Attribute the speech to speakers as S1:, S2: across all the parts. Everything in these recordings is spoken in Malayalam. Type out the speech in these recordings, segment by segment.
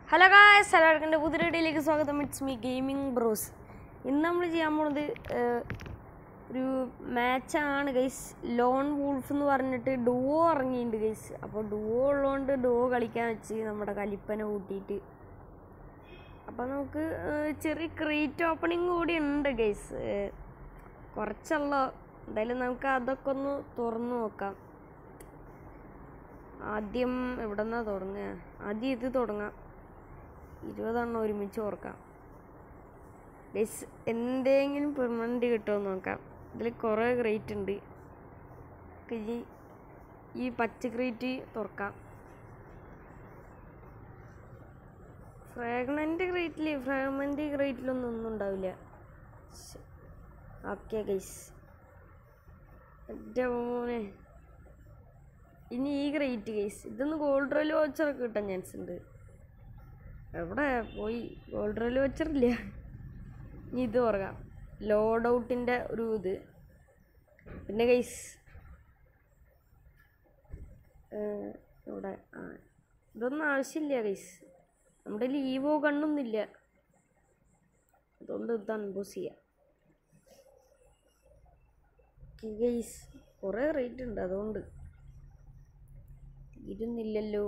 S1: ഹലോ ഗായ്സ് എല്ലാവർക്കും എൻ്റെ പുതിയ വീഡിയോയിലേക്ക് സ്വാഗതം ഇറ്റ്സ് മീ ഗെയിമിംഗ് ബ്രോസ് ഇന്ന് നമ്മൾ ചെയ്യാൻ പോണത് ഏഹ്, ഒരു മാച്ചാണ് ഗൈസ് ലോൺ വൂൾഫ് എന്ന് പറഞ്ഞിട്ട് ഡുവോ ഇറങ്ങിയിട്ടുണ്ട് ഗൈസ് അപ്പോൾ ഡുവോ ഉള്ളതുകൊണ്ട് ഡുവോ കളിക്കാൻ വെച്ച് നമ്മുടെ കലിപ്പനെ കൂട്ടിയിട്ട് അപ്പോൾ നമുക്ക് ഏഹ്, ചെറിയ ക്രീറ്റ് ഓപ്പണിംഗ് കൂടി ഉണ്ട് ഗൈസ് കുറച്ചുള്ള എന്തായാലും നമുക്ക് അതൊക്കെ ഒന്ന് തുറന്നു നോക്കാം ആദ്യം എവിടെ നിന്നാ തുടങ്ങുക ആദ്യം ഇത് തുടങ്ങാം ഇരുപതെണ്ണം ഒരുമിച്ച് ഓർക്കാം ഗൈസ് എന്തെങ്കിലും പെർമനൻറ്റ് കിട്ടുമോ എന്ന് നോക്കാം ഇതിൽ കുറേ ക്രേറ്റ് ഉണ്ട് നമുക്ക് ഈ ഈ പച്ച ക്രേറ്റ് തുറക്കാം ഫ്രാഗ്നൻ്റ് ക്രേറ്റിൽ ഫ്രാഗ്മെൻ്റ് ക്രേറ്റിലൊന്നും ഒന്നും ഉണ്ടാവില്ല ഓക്കെ ഗൈസ് എൻ്റെ മോനെ ഇനി ഈ ഗ്രേറ്റ് കേസ് ഇതൊന്ന് ഗോൾഡ് റെയിൽ വാച്ചറൊക്കെ കിട്ടാൻ ചാൻസ് ഉണ്ട് എവിടെ പോയി ഗോൾഡ് റെയിൽ വാച്ചറില്ല ഇനി ഇത് പറയാം ലോഡ് ഔട്ടിൻ്റെ ഒരു ഇത് പിന്നെ കേസ് ഇവിടെ ആ ഇതൊന്നും ആവശ്യമില്ല കേസ് നമ്മുടെ ലീവോ കണ്ണൊന്നുമില്ല അതുകൊണ്ട് ഇത് അൺബോസ് ചെയ്യാം ഗൈസ് കുറേ റേറ്റ് ഉണ്ട് അതുകൊണ്ട് ഇരുന്നില്ലല്ലോ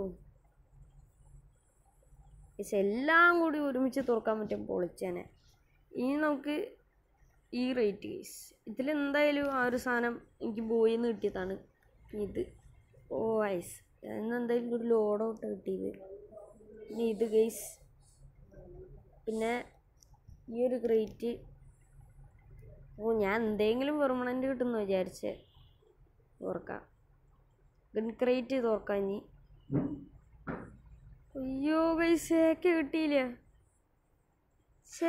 S1: പക്ഷെ എല്ലാം കൂടി ഒരുമിച്ച് തുറക്കാൻ പറ്റും പൊളിച്ചേനെ ഇനി നമുക്ക് ഈ റേറ്റ് കേസ് ഇതിൽ എന്തായാലും ആ ഒരു സാധനം എനിക്ക് ബോയിൽ നിന്ന് കിട്ടിയതാണ് ഇത് ഓ ഐസ് ഇന്ന് എന്തായാലും ഒരു ലോഡ് ഔട്ട് കിട്ടിയത് ഇനി ഇത് ഗൈസ് പിന്നെ ഈ ഒരു ക്രേറ്റ് ഓ ഞാൻ എന്തെങ്കിലും പെർമനൻ്റ് കിട്ടുമെന്ന് വിചാരിച്ചേ ഓർക്കാം ഗൺ ക്രേറ്റ് തുറക്കാൻ ഇനി അയ്യോ പൈസയൊക്കെ കിട്ടിയില്ല ഛേ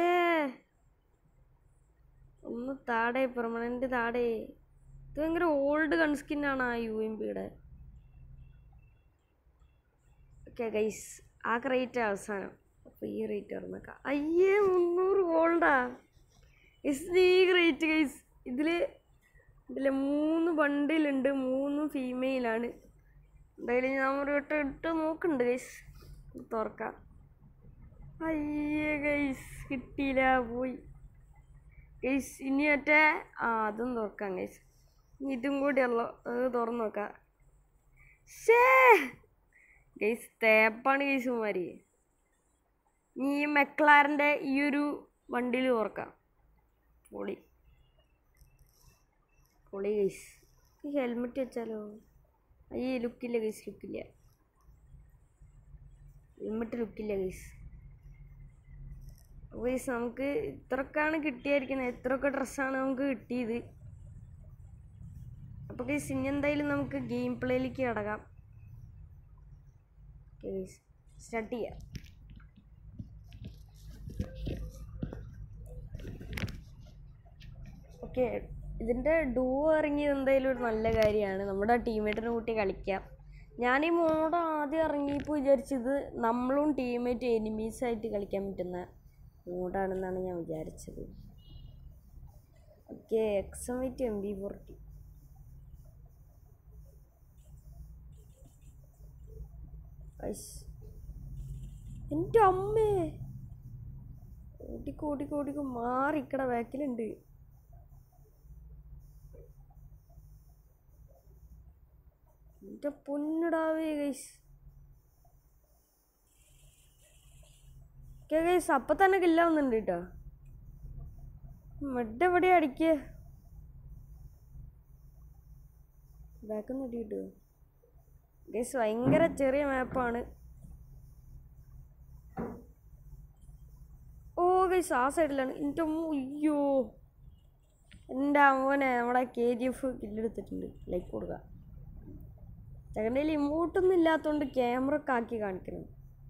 S1: ഒന്ന് താടെ പെർമനൻ്റ് താടെ ഇത് ഭയങ്കര ഓൾഡ് ഗൺസ്കിന്നാണ് ആ യു എം പിയുടെ ഓക്കെ ഗൈസ് ആ ക്രേറ്റ് അവസാനം അപ്പോൾ ഈ റേറ്റ് തുറന്നേക്കാം അയ്യേ മുന്നൂറ് ഗോൾഡാ ഇസ് ഈ ക്രേറ്റ് ഗൈസ് ഇതിൽ ഇതിൽ മൂന്ന് ബണ്ടിലുണ്ട് മൂന്നും ഫീമെയിലാണ് എന്തായാലും ഞാൻ ഒരു വട്ടം ഇട്ട് നോക്കുന്നുണ്ട് ഗൈസ് തുറക്കാം അയ്യേ ഗൈസ് കിട്ടിയില്ല പോയി ഗൈസ് ഇനി മറ്റേ ആ അതും തുറക്കാം ഗൈസ് ഇനി ഇതും കൂടിയുള്ളൂ അത് തുറന്നു നോക്കാം ഷേ ഗൈസ് തേപ്പാണ് ഗൈസുമാരി ഇനി ഈ മെക്ലാറിൻ്റെ ഈ ഒരു വണ്ടിയിൽ തുറക്കാം പൊളി പൊളി ഗൈസ് ഈ ഹെൽമെറ്റ് വെച്ചാലോ അയ്യേ ലുക്കില്ല ഗൈസ് ലുക്കില്ല ഹെൽമെറ്റ് ലുക്കില്ല ഗൈസ് ഗൈസ് നമുക്ക് ഇത്രക്കാണ് കിട്ടിയായിരിക്കുന്നത് എത്രയൊക്കെ ഡ്രസ്സാണ് നമുക്ക് കിട്ടിയത് അപ്പോൾ ഗൈസ് ഇനി എന്തായാലും നമുക്ക് ഗെയിം പ്ലേയിലേക്ക് കിടക്കാം ഗൈസ് സ്റ്റാർട്ട് ചെയ്യാം ഓക്കെ ഇതിൻ്റെ ഡൂ ഇറങ്ങിയത് എന്തായാലും ഒരു നല്ല കാര്യമാണ് നമ്മുടെ ടീമേറ്റിനെ കൂട്ടി കളിക്കാം ഞാൻ ഈ മോഡ് ആദ്യം ഇറങ്ങിയപ്പോൾ വിചാരിച്ചത് നമ്മളും ടീമേറ്റ് എനിമീസ് ആയിട്ട് കളിക്കാൻ പറ്റുന്ന മോഡാണെന്നാണ് ഞാൻ വിചാരിച്ചത് ഓക്കെ എക്സം വെയിറ്റ് എം ബി ഫോർട്ടി എൻ്റെ അമ്മേ ഓടിക്കോ ഓടിക്കോ ഓടിക്കോ മാറിക്കട ബാക്കിലുണ്ട് എൻ്റെ പൊന്നിടാവേ ഗൈസ് ഓക്കെ ഗൈസ് അപ്പം തന്നെ കില്ലാവുന്നുണ്ട് കേട്ടോ മെഡ് എവിടെ അടിക്കുക ബാക്കിൽ നിന്ന് അടി കിട്ടുമോ ഗൈസ് ഭയങ്കര ചെറിയ മാപ്പാണ് ഓ ഗൈസ് ആ സൈഡിലാണ് എൻ്റെ അമ്മ അയ്യോ എൻ്റെ അമ്മോനെ നമ്മുടെ കെ ജി എഫ് കില്ലെടുത്തിട്ടുണ്ട് ലൈക്ക് കൊടുക്കുക ചേട്ടൻ്റെ കയ്യിൽ ഇമോട്ടൊന്നും ഇല്ലാത്തതുകൊണ്ട് ക്യാമറ ഒക്കെ ആക്കി കാണിക്കണം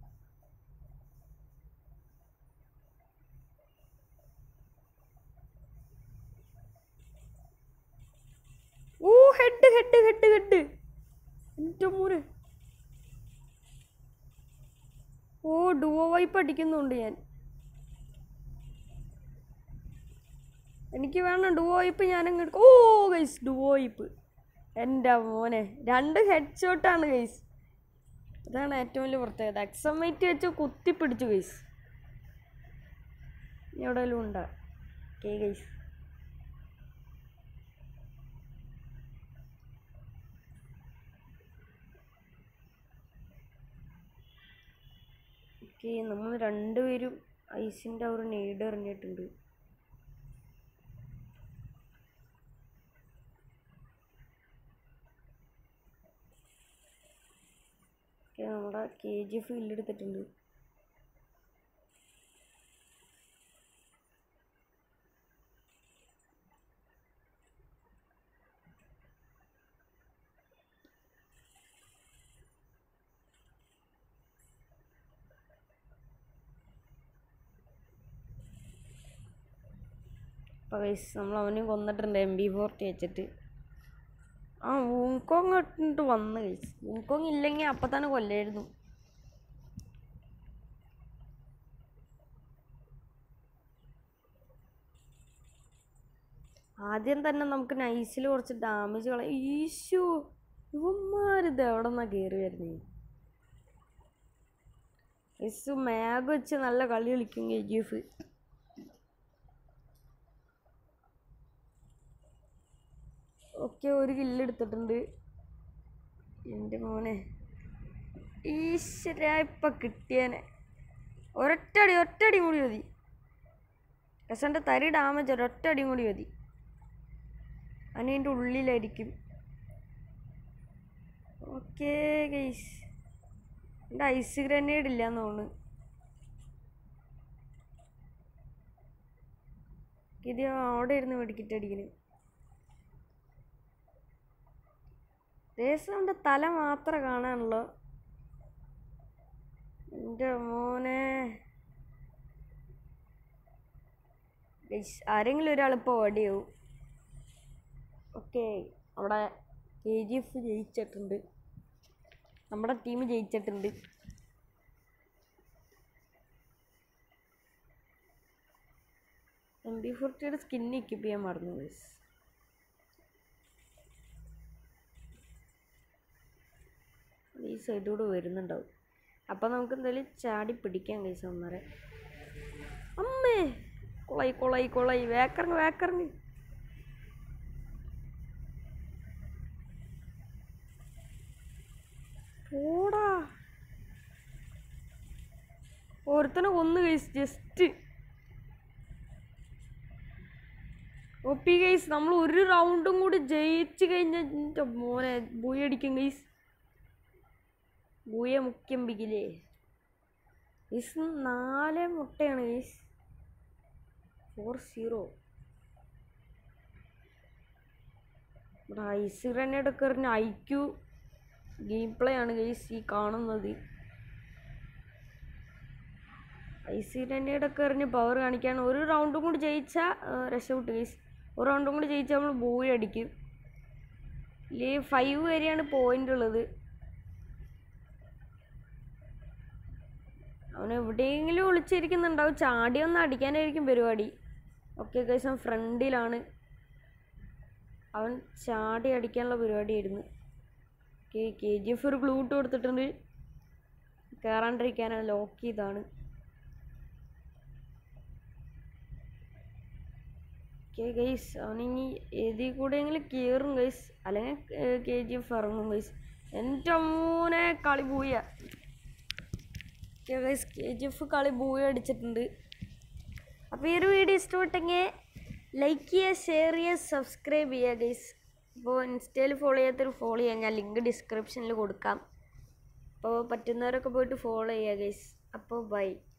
S1: ഓ ഹെഡ് ഹെഡ് ഹെഡ് ഹെഡ് എൻ്റെ മോനെ ഓ ഡുവോ വൈപ്പ് അടിക്കുന്നുണ്ട് ഞാൻ എനിക്ക് വേണം ഡുവോ വൈപ്പ് ഞാൻ അങ്ങ് ഓ ഗൈസ് ഡുവോ വൈപ്പ് എൻ്റെ മോനെ രണ്ട് ഹെഡ് ഷോട്ടാണ് ഗൈസ് അതാണ് ഏറ്റവും വലിയ പ്രത്യേകത എക്സമൈറ്റ് വെച്ച് കുത്തിപ്പിടിച്ചു ഗൈസ് ഇനി എവിടെയെങ്കിലും ഉണ്ടാ കേ ഗൈസ് ഓക്കെ നമ്മൾ രണ്ടുപേരും ഐസിൻ്റെ ഒരു നെയ്ഡ് എറിഞ്ഞിട്ടുണ്ട് ഓക്കെ നമ്മുടെ കെ ജി എഫ് ഇല്ലെടുത്തിട്ടുണ്ട് അപ്പോൾ ഗൈസ് നമ്മൾ അവനെയും കൊന്നിട്ടുണ്ട് എം ബി ഫോർട്ടി വെച്ചിട്ട് ആ വൂങ്കോങ് ഇട്ടിട്ട് വന്ന് ഗൈസ് വൂങ്കോങ് ഇല്ലെങ്കിൽ അപ്പം തന്നെ കൊല്ലായിരുന്നു ആദ്യം തന്നെ നമുക്ക് നൈസിൽ കുറച്ച് ഡാമേജ് കളയാം ഈശോ ഇവന്മാരിത് എവിടെ നിന്നാണ് കയറി വരുന്നത് യെസ് മാഗ് വെച്ച് നല്ല കളി കളിക്കും കെ ജി എഫ് ഒക്കെ ഒരു കില്ല് എടുത്തിട്ടുണ്ട് എൻ്റെ മോനെ ഈശ്വര ഇപ്പം കിട്ടിയേനെ ഒരൊറ്റടി ഒറ്റടി കൂടി മതി രസൻ്റെ തരി ഡാമേജ് ഒരൊറ്റടി കൂടി മതി അതിൻ്റെ ഉള്ളിലായിരിക്കും ഓക്കേ ഗൈസ് എൻ്റെ ഐസ് ഗ്രനേഡ് ഇല്ലാന്ന് തോന്നുന്നു ഇത് അവിടെ ഇരുന്ന് വെടിക്കിട്ട് അടിക്കുന്നു ദേശവൻ്റെ തല മാത്രമേ കാണാനുള്ളൂ എൻ്റെ മോനെ ഗൈസ്, ആരെങ്കിലും ഒരാൾ ഇപ്പോൾ ഓടിയാവും ഓക്കെ അവിടെ കെ ജി എഫ് ജയിച്ചിട്ടുണ്ട് നമ്മുടെ ടീം ജയിച്ചിട്ടുണ്ട് എം ബി ഫോർട്ടിയുടെ സ്കിന്ന് എക്യൂപ്പ് ചെയ്യാൻ മറന്നു ഗൈസ് ഈ സൈഡിലൂടെ വരുന്നുണ്ടാവും അപ്പം നമുക്ക് എന്തായാലും ചാടി പിടിക്കാം കൈസ് അമ്മരെ അമ്മേ കൊളായി കൊളായി കൊളായി വേക്കറങ്ങ് വേക്കറങ്ങ് പോടാ ഒരുത്തനെ കൊന്നു കൈസ് ജസ്റ്റ് ഒപ്പി ഗൈസ് നമ്മൾ ഒരു റൗണ്ടും കൂടി ജയിച്ചു കഴിഞ്ഞാൽ എൻ്റെ മോനെ ബൂയി അടിക്കും ഗൈസ് ബൂയ മുഖ്യം ബിഗിലേ ഗൈസ് നാല് മുട്ടയാണ് ഗൈസ് ഫോർ സീറോ ഇവിടെ ഐസ് ഗ്രനേഡ് ഒക്കെ എറിഞ്ഞ ഐക്യു ഗെയിം പ്ലേ ആണ് ഗൈസ് ഈ കാണുന്നത് ഐസ് ഗ്രനേഡ് ഒക്കെ എറിഞ്ഞ് പവർ കാണിക്കാൻ ഒരു റൗണ്ടും കൂടി ജയിച്ചാൽ രക്ഷപ്പെട്ടു ഗൈസ് ഒരു റൗണ്ടും കൂടി ജയിച്ചാൽ നമ്മൾ ബോയ് അടിക്കും ഇല്ലേ ഫൈവ് വരെയാണ് പോയിന്റ് ഉള്ളത് അവൻ എവിടെയെങ്കിലും ഒളിച്ചിരിക്കുന്നുണ്ടാവും ചാടി ഒന്ന് അടിക്കാനായിരിക്കും പരിപാടി ഓക്കെ കേസം ഫ്രണ്ടിലാണ് അവൻ ചാടി അടിക്കാനുള്ള പരിപാടിയായിരുന്നു കെ കെ ജി എഫ് ഒരു ഗ്ലൂട്ട് കൊടുത്തിട്ടുണ്ട് കയറാണ്ടിരിക്കാനാണ് ലോക്ക് ചെയ്താണ് ഓക്കെ ഗൈസ് അവനിനി ഏതിൽ കൂടെയെങ്കിലും കയറും ഗൈസ് അല്ലെങ്കിൽ കെ ജി എഫ് ഇറങ്ങും ഗൈസ് എൻ്റെ മോനെ കളി പോയ ഗൈസ് കെ ജി എഫ് കളി ബൂയ അടിച്ചിട്ടുണ്ട് അപ്പോൾ ഈ ഒരു വീഡിയോ ഇഷ്ടപ്പെട്ടെങ്കിൽ ലൈക്ക് ചെയ്യുക ഷെയർ ചെയ്യുക സബ്സ്ക്രൈബ് ചെയ്യുക ഗൈസ് അപ്പോൾ ഇൻസ്റ്റയിൽ ഫോളോ ചെയ്യാത്തൊരു ഫോളോ ചെയ്യാം ഞാൻ ലിങ്ക് ഡിസ്ക്രിപ്ഷനിൽ കൊടുക്കാം അപ്പോൾ പറ്റുന്നവരൊക്കെ പോയിട്ട് ഫോളോ ചെയ്യുക ഗൈസ് അപ്പോൾ ബൈ